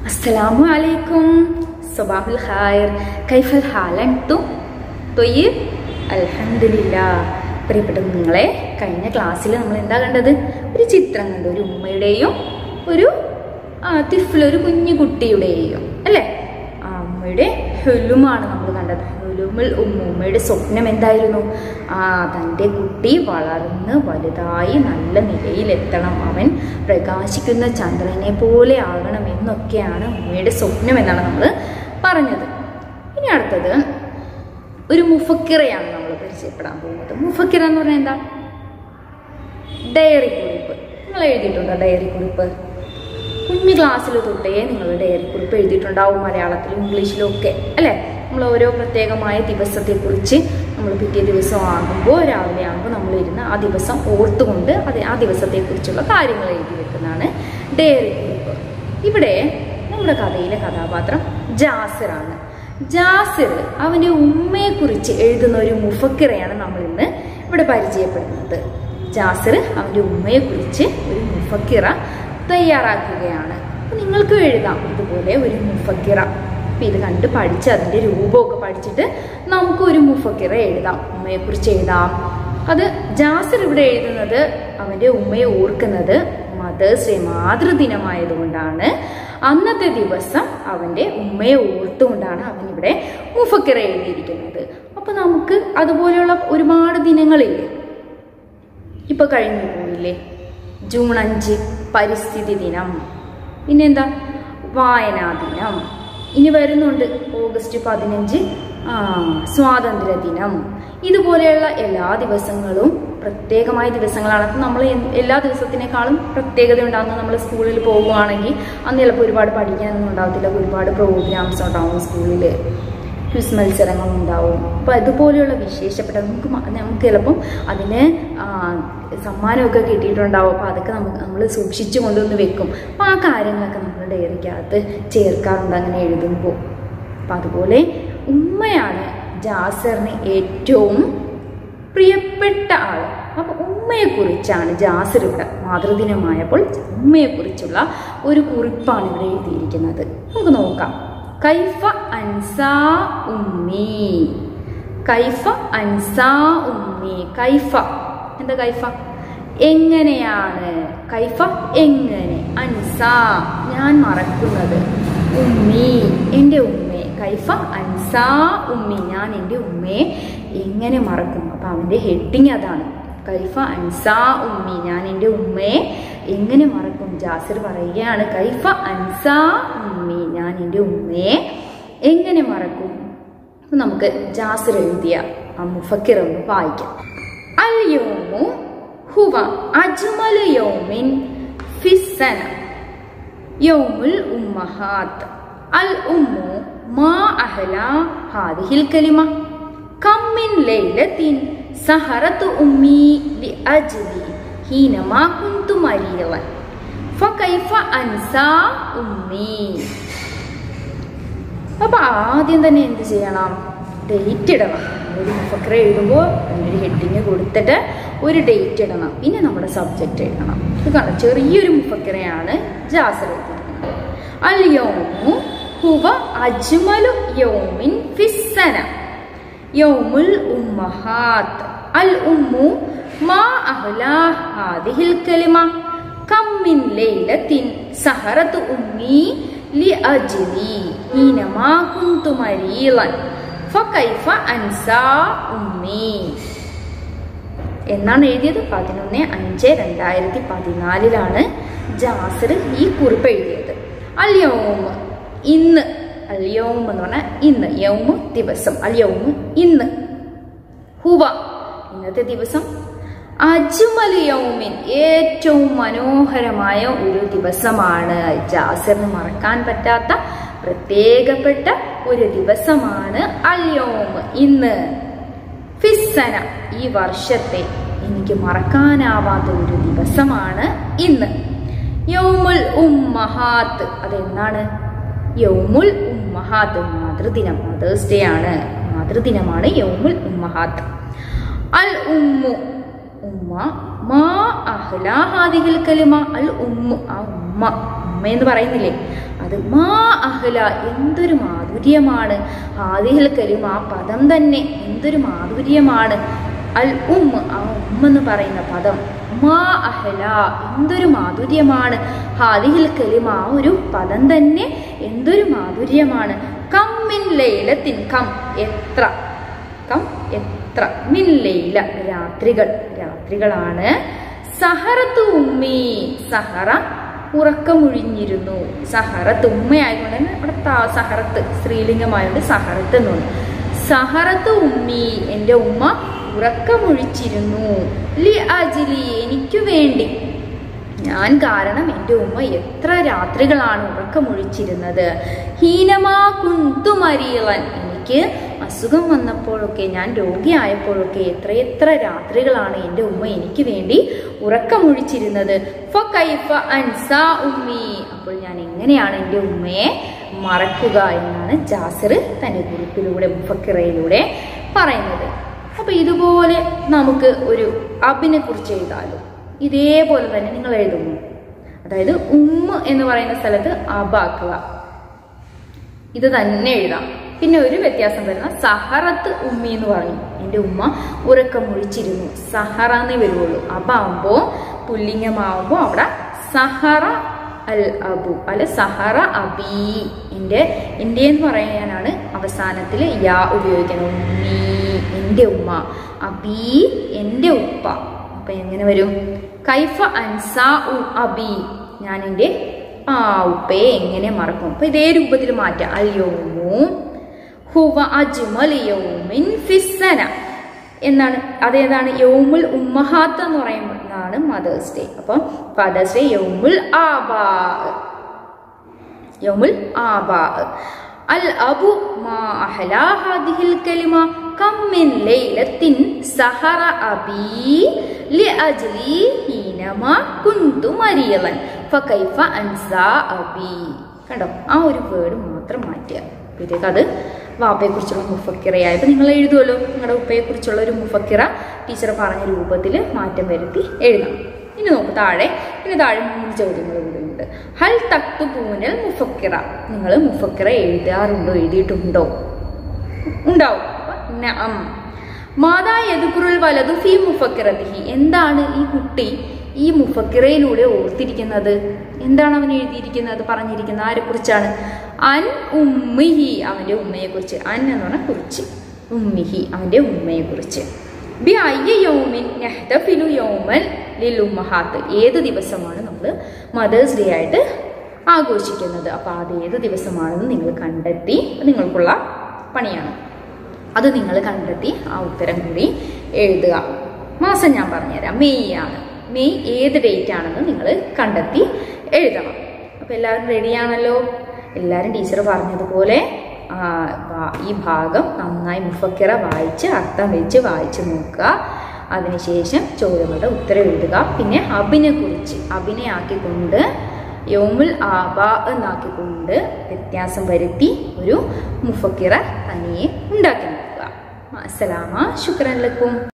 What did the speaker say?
السلام عليكم صباح الخير كيف الحال أنتم طيب الحمد لله പ്രിയപ്പെട്ട നിങ്ങളെ കഴിഞ്ഞ ക്ലാസ്സിൽ നമ്മൾ എന്താ കണ്ടത് ഒരു ചിത്രം കണ്ടു ഒരു ഉമ്മയുടെയും ഒരു ആ, തിഫിൽ ഒരു കുഞ്ഞു കുട്ടിയുടെയും അല്ലേ ആ അമ്മയുടെ ഹെലുമാണ് നമ്മൾ കണ്ടത് ഹെലുമിൽ ഉമ്മ ഉമ്മയുടെ സ്വപ്നം എന്തായിരുന്നു ആ തൻ്റെ കുട്ടി വളർന്ന് വലുതായി നല്ല നിലയിലെത്തണം അവൻ പ്രകാശിക്കുന്ന ചന്ദ്രനെ പോലെ ആകണം എന്നൊക്കെയാണ് ഉമ്മയുടെ സ്വപ്നം എന്നാണ് നമ്മൾ പറഞ്ഞത് ഇനി അടുത്തത് ഒരു മുഫക്കിറയാണ് നമ്മൾ പരിചയപ്പെടാൻ പോകുന്നത് മുഫക്കിറ എന്ന് പറഞ്ഞാൽ എന്താ ഡയറി കുറിപ്പ് നിങ്ങൾ എഴുതിയിട്ടുണ്ടോ ഡയറി കുറിപ്പ് കുഞ്ഞു ക്ലാസ്സിൽ തൊട്ടേ നിങ്ങൾ ഡയറി കുറിപ്പ് എഴുതിയിട്ടുണ്ടാവും മലയാളത്തിലും ഇംഗ്ലീഷിലും ഒക്കെ അല്ലേ നമ്മൾ ഓരോ പ്രത്യേകമായ ദിവസത്തെക്കുറിച്ച് നമ്മൾ പിറ്റേ ദിവസം ആകുമ്പോൾ രാവിലെ ആകുമ്പോൾ നമ്മൾ ഇരുന്ന് ആ ദിവസം ഓർത്തുകൊണ്ട് അത് ആ ദിവസത്തെക്കുറിച്ചുള്ള കാര്യങ്ങൾ എഴുതി വെക്കുന്നതാണ് ഡയറി കുറിപ്പ് ഇവിടെ നമ്മുടെ കഥയിലെ കഥാപാത്രം ജാസിറാണ് ജാസിർ അവൻ്റെ ഉമ്മയെക്കുറിച്ച് എഴുതുന്ന ഒരു മുഫക്കിറയാണ് നമ്മൾ ഇന്ന് ഇവിടെ പരിചയപ്പെടുന്നത് ജാസിർ അവൻ്റെ ഉമ്മയെക്കുറിച്ച് ഒരു മുഫക്കിറ തയ്യാറാക്കുകയാണ് അപ്പോൾ നിങ്ങൾക്കും എഴുതാം ഇതുപോലെ ഒരു മുഫക്കിറ അപ്പം ഇത് കണ്ട് പഠിച്ച് അതിൻ്റെ രൂപമൊക്കെ പഠിച്ചിട്ട് നമുക്ക് ഒരു മുഫക്കിറ എഴുതാം ഉമ്മയെക്കുറിച്ച് എഴുതാം അത് ജാസിർ ഇവിടെ എഴുതുന്നത് അവൻ്റെ ഉമ്മയെ ഓർക്കുന്നത് മദേഴ്സ് ഡേ മാതൃദിനമായതുകൊണ്ടാണ് അന്നത്തെ ദിവസം അവൻ്റെ ഉമ്മയെ ഓർത്തുകൊണ്ടാണ് അവൻ ഇവിടെ മുഫക്കിറ എഴുതിയിരിക്കുന്നത് അപ്പോൾ നമുക്ക് അതുപോലെയുള്ള ഒരുപാട് ദിനങ്ങളില്ലേ ഇപ്പൊ കഴിഞ്ഞു പോയില്ലേ ജൂൺ അഞ്ച് പരിസ്ഥിതി ദിനം പിന്നെന്താ വായനാ ദിനം ഇനി വരുന്നുണ്ട് ഓഗസ്റ്റ് പതിനഞ്ച് ആ സ്വാതന്ത്ര്യ ദിനം ഇതുപോലെയുള്ള എല്ലാ ദിവസങ്ങളും പ്രത്യേകമായ ദിവസങ്ങളാണ് അപ്പം നമ്മൾ എൻ- എല്ലാ ദിവസത്തിനേക്കാളും പ്രത്യേകത ഉണ്ടാകുന്നത് നമ്മൾ സ്കൂളിൽ പോകുകയാണെങ്കിൽ അന്ന് ചിലപ്പോൾ ഒരുപാട് പഠിക്കാനൊന്നും ഉണ്ടാകത്തില്ല ഒരുപാട് പ്രോഗ്രാംസ് ഉണ്ടാവും സ്കൂളിൽ ക്വിസ് മത്സരങ്ങൾ ഉണ്ടാവും അപ്പോൾ അതുപോലെയുള്ള വിശേഷപ്പെട്ട നമുക്ക് മ- നമുക്ക് ചിലപ്പം അതിന് ആ, സമ്മാനമൊക്കെ കിട്ടിയിട്ടുണ്ടാവും അപ്പോൾ അതൊക്കെ നമുക്ക് നമ്മൾ സൂക്ഷിച്ചു കൊണ്ടുവന്ന് വെക്കും അപ്പോൾ ആ കാര്യങ്ങളൊക്കെ നമ്മൾ ഡയറിക്കകത്ത് ചേർക്കാറുണ്ട് അങ്ങനെ എഴുതുമ്പോൾ അപ്പം അതുപോലെ ഉമ്മയാണ് ജാസറിന് ഏറ്റവും പ്രിയപ്പെട്ട ആൾ അപ്പോൾ ഉമ്മയെക്കുറിച്ചാണ് ജാസിർ ഇവിടെ മാതൃദിനമായപ്പോൾ ഉമ്മയെക്കുറിച്ചുള്ള ഒരു കുറിപ്പാണ് ഇവിടെ എഴുതിയിരിക്കുന്നത് നമുക്ക് നോക്കാം കൈഫ അൻസാ ഉമ്മി കൈഫ അൻസാ ഉമ്മി കൈഫ എന്താ കൈഫ എങ്ങനെയാണ് കൈഫ എങ്ങനെ അൻസ ഞാൻ മറക്കുന്നത് ഉമ്മി എൻ്റെ ഉമ്മയെ കൈഫ അൻസ ഉമ്മി ഞാൻ എൻ്റെ ഉമ്മയെ എങ്ങനെ മറക്കും അപ്പം അവൻ്റെ ഹെഡിങ് അതാണ് കൈഫ അൻസ ഉമ്മി ഞാൻ എൻ്റെ ഉമ്മയെ എങ്ങനെ മറക്കും ജാസിർ പറയുകയാണ് കൈഫ അൻസ ഉമ്മി ഞാൻ എൻ്റെ ഉമ്മയെ എങ്ങനെ മറക്കും അപ്പം നമുക്ക് ജാസിർ എഴുതിയ ആ മുഫക്കിർ ഒന്ന് വായിക്കാം അൽ യോമു ഹുവ അജ്മലു യൗമിൻ ഫിസ്സന യൗമുൽ ഉമ്മഹാത്ത് അൽ ഉമ്മു മാ അഹ്ല ഹാദിഹിൽ കലിമ كم من ليلة سهرت أمي لأجلي حينما كنت مريضا فكيف أنسى أمي അപ്പൊ ആദ്യം തന്നെ എന്ത് ചെയ്യണം ഡേറ്റ് ഇടണം ഒരു മുഫക്കറ എഴുതുമ്പോൾ അതിനൊരു ഹെഡിങ് കൊടുത്തിട്ട് ഒരു ഡേറ്റ് ഇടണം പിന്നെ നമ്മുടെ സബ്ജക്റ്റ് എഴുതണം ഇത് കാണാം ചെറിയൊരു മുഫക്കറയാണ് ജാസർ എഴുതിയിരിക്കുന്നത് അൽ യോമു ഹുവ അജ്മലു യോമിൻ ഫിസ്സന യൗമുൽ ഉമ്മഹാത്ത് അൽ ഉമ്മു മാ അഹ്ലാ ഹാദിഹിൽ കലിമ കം മിൻ ലൈലത്തിൻ സഹറത്ത് ഉമ്മി لأجلي حينما كنت مريضا فكيف أنسى أمي എന്നാണ് എഴുതിയത് പതിനൊന്ന് അഞ്ച് രണ്ടായിരത്തി പതിനാലിലാണ് ജാസിർ ഈ കുറിപ്പ് എഴുതിയത് അല്യോമ് ഇന്ന് അല്യോം എന്ന് പറഞ്ഞാൽ ഇന്ന് യൗമ് ദിവസം അല്യോമ് ഇന്ന് ഹുവ ഇന്നത്തെ ദിവസം അജ്മൽ യൗമിൻ ഏറ്റവും മനോഹരമായ ഒരു ദിവസമാണ് ജാസിറിന് മറക്കാൻ പറ്റാത്ത പ്രത്യേകപ്പെട്ട ഒരു ദിവസമാണ് അല്യോം ഇന്ന് ഫിസ്സന ഈ വർഷത്തെ എനിക്ക് മറക്കാനാവാത്ത ഒരു ദിവസമാണ് ഇന്ന് യൗമുൽ ഉമ്മഹാത്ത് അതെന്താണ് യൗമുൽ ഉമ്മഹാത്ത് മാതൃദിനം മദേഴ്സ് ഡേ ആണ് മാതൃദിനമാണ് യൗമുൽ ഉമ്മഹാത്ത് അൽ ഉമ്മു ഉമ്മ മാ അഹ്ലാ ഹാദിഹിൽ കലിമ അൽ ഉമ്മു ആ ഉമ്മ ഉമ്മ എന്ന് പറയുന്നില്ലേ അത് മാ അഹ്ല എന്തൊരു മാധുര്യമാണ് ഹാദിഹിൽ കലിമ ആ പദം തന്നെ എന്തൊരു മാധുര്യമാണ് അൽ ഉം ആ ഉം എന്ന് പറയുന്ന പദം മാ അഹ്ല എന്തൊരു മാധുര്യമാണ് ഹാദിഹിൽ കലിമ ആ ഒരു പദം തന്നെ എന്തൊരു മാധുര്യമാണ് കം മിൻ ലൈലത്തിൻ കം എത്ര കം എത്ര മിൻ ലൈല രാത്രികൾ രാത്രികളാണ് സഹറത്ത് ഉമ്മി സഹറ ഉറക്കമൊഴിഞ്ഞിരുന്നു സഹറത്ത് ഉമ്മയായതുകൊണ്ട് തന്നെ അവിടെ താ- സഹറത്ത് സ്ത്രീലിംഗമായതുകൊണ്ട് സഹറത്ത് എന്ന് പറഞ്ഞു സഹറത്ത് ഉമ്മി എൻ്റെ ഉമ്മ ഉറക്കമൊഴിച്ചിരുന്നു ലി അജിലി എനിക്കു വേണ്ടി ഞാൻ കാരണം എൻ്റെ ഉമ്മ എത്ര രാത്രികളാണ് ഉറക്കമൊഴിച്ചിരുന്നത് ഹീനമാ കുന്തുമരീളൻ എനിക്ക് അസുഖം വന്നപ്പോഴൊക്കെ ഞാൻ രോഗിയായപ്പോഴൊക്കെ എത്രയെത്ര രാത്രികളാണ് എൻ്റെ ഉമ്മ എനിക്ക് വേണ്ടി ഉറക്കമൊഴിച്ചിരുന്നത് ഫകൈഫ അൻസാ ഉമ്മി അപ്പോൾ ഞാൻ എങ്ങനെയാണ് എൻ്റെ ഉമ്മയെ മറക്കുക എന്നാണ് ജാസിർ തൻ്റെ കുറിപ്പിലൂടെ മുഫക്കിറയിലൂടെ പറയുന്നത് അപ്പൊ ഇതുപോലെ നമുക്ക് ഒരു അബിനെ കുറിച്ച് എഴുതാലോ ഇതേപോലെ തന്നെ നിങ്ങൾ എഴുതുന്നു അതായത് ഉമ്മ എന്ന് പറയുന്ന സ്ഥലത്ത് അബാക്കുക ഇത് തന്നെ എഴുതാം പിന്നെ ഒരു വ്യത്യാസം വരുന്ന സഹറത്ത് ഉമ്മി എന്ന് പറഞ്ഞു എൻ്റെ ഉമ്മ ഉറക്കം മുഴിച്ചിരുന്നു സഹറ എന്നേ വരുള്ളൂ അബാകുമ്പോ പുല്ലിംഗമാവുമ്പോ അവിടെ സഹറ അൽ അബു അല്ല സഹറ അബി എൻ്റെ എൻ്റെ എന്ന് പറയാനാണ് അവസാനത്തിൽ യാ ഉപയോഗിക്കുന്നത് ഉമ്മി എൻ്റെ ഉമ്മ അബി എൻ്റെ ഉപ്പ അപ്പൊ എങ്ങനെ വരും കൈഫ അൻസാ ഉ അബി ഞാൻ എൻ്റെ ആ ഉപ്പയെ എങ്ങനെ മറക്കും അപ്പൊ ഇതേ രൂപത്തിൽ മാറ്റാം അൽയോമു ഹുവ അജ്മൽ യൗമിൻ ഫിസ്സന എന്നാണ് അതേതാണ് യൗമുൽ ഉമ്മഹാത്ത് എന്ന് പറയുന്നതാണ് മദേഴ്സ് ഡേ അപ്പം ഫാദേഴ്സ് ഡേ യൗമുൽ ആബാ യൗമുൽ ആബാ അൽ അബു മാ അഹ്ലാ ഹാദിഹിൽ കലിമ കം മിൻ ലൈലത്തിൻ സഹറ അബി ലിഅജ്ലി ഹീനമാ കുന്തു മരിയലൻ ഫകൈഫ അൻസാ അബി കണ്ടോ ആ ഒരു വേർഡ് മാത്രം മാറ്റുക അപ്പോഴത്തേക്ക് അത് വാപ്പയെക്കുറിച്ചുള്ള മുഫക്കിറയായപ്പോൾ നിങ്ങൾ എഴുതുമല്ലോ നിങ്ങളുടെ ഉപ്പയെക്കുറിച്ചുള്ള ഒരു മുഫക്കിറ ടീച്ചർ പറഞ്ഞ രൂപത്തിൽ മാറ്റം വരുത്തി എഴുതണം ഇനി നോക്ക് താഴെ ഇനി താഴെ മൂന്ന് ചോദ്യങ്ങൾ കൂടെ ഉണ്ട് ഹൽ തക്തു പൂനൽ മുഫക്കിറ നിങ്ങൾ മുഫക്കിറ എഴുതാറുണ്ടോ എഴുതിയിട്ടുണ്ടോ ഉണ്ടാവും അപ്പൊ നഅം. മാതാ യദുക്കുറുൽ വലതു ഫി മുഫക്കിറത്തിഹി എന്താണ് ഈ കുട്ടി ഈ മുഫക്കിറയിലൂടെ ഓർത്തിരിക്കുന്നത് എന്താണ് അവൻ എഴുതിയിരിക്കുന്നത് പറഞ്ഞിരിക്കുന്നത് ആരെ കുറിച്ചാണ് അൻ ഉമ്മിഹി അവന്റെ ഉമ്മയെ കുറിച്ച് അൻ എന്ന് പറഞ്ഞാൽ കുറിച്ച് ഉമ്മിഹി അവന്റെ ഉമ്മയെ കുറിച്ച് ബി അയ്യ യൗമിൻ നെഹ്തഫിലു യൗമൻ ലിൽ ഉമ്മഹാത്ത് ഏത് ദിവസമാണ് നമ്മൾ മദേഴ്സ് ഡേ ആയിട്ട് ആഘോഷിക്കുന്നത് അപ്പോൾ അത് ഏത് ദിവസമാണെന്ന് നിങ്ങൾ കണ്ടെത്തി അത് നിങ്ങൾക്കുള്ള പണിയാണ് അത് നിങ്ങൾ കണ്ടെത്തി ആ ഉത്തരം കൂടി എഴുതുക മാസം ഞാൻ പറഞ്ഞുതരാം മെയ് ആണ് മെയ് ഏത് ഡേറ്റ് ആണെന്ന് നിങ്ങൾ കണ്ടെത്തി എഴുതണം അപ്പോൾ എല്ലാവരും റെഡിയാണല്ലോ എല്ലാവരും ടീച്ചർ പറഞ്ഞതുപോലെ ആ, വാ- ഈ ഭാഗം നന്നായി മുഫക്കിറ വായിച്ച് അർത്ഥം വെച്ച് വായിച്ച് നോക്കുക അതിനുശേഷം ചോദ്യങ്ങളുടെ ഉത്തരം എഴുതുക പിന്നെ അബിനെ കുറിച്ച് അബിനെ ആക്കിക്കൊണ്ട് യോമുൽ ആബ എന്നാക്കിക്കൊണ്ട് വ്യത്യാസം വരുത്തി ഒരു മുഫക്കിറ തനിയെ ഉണ്ടാക്കി നോക്കുക അസ്സലാമ ശുക്രൻ ലക്കും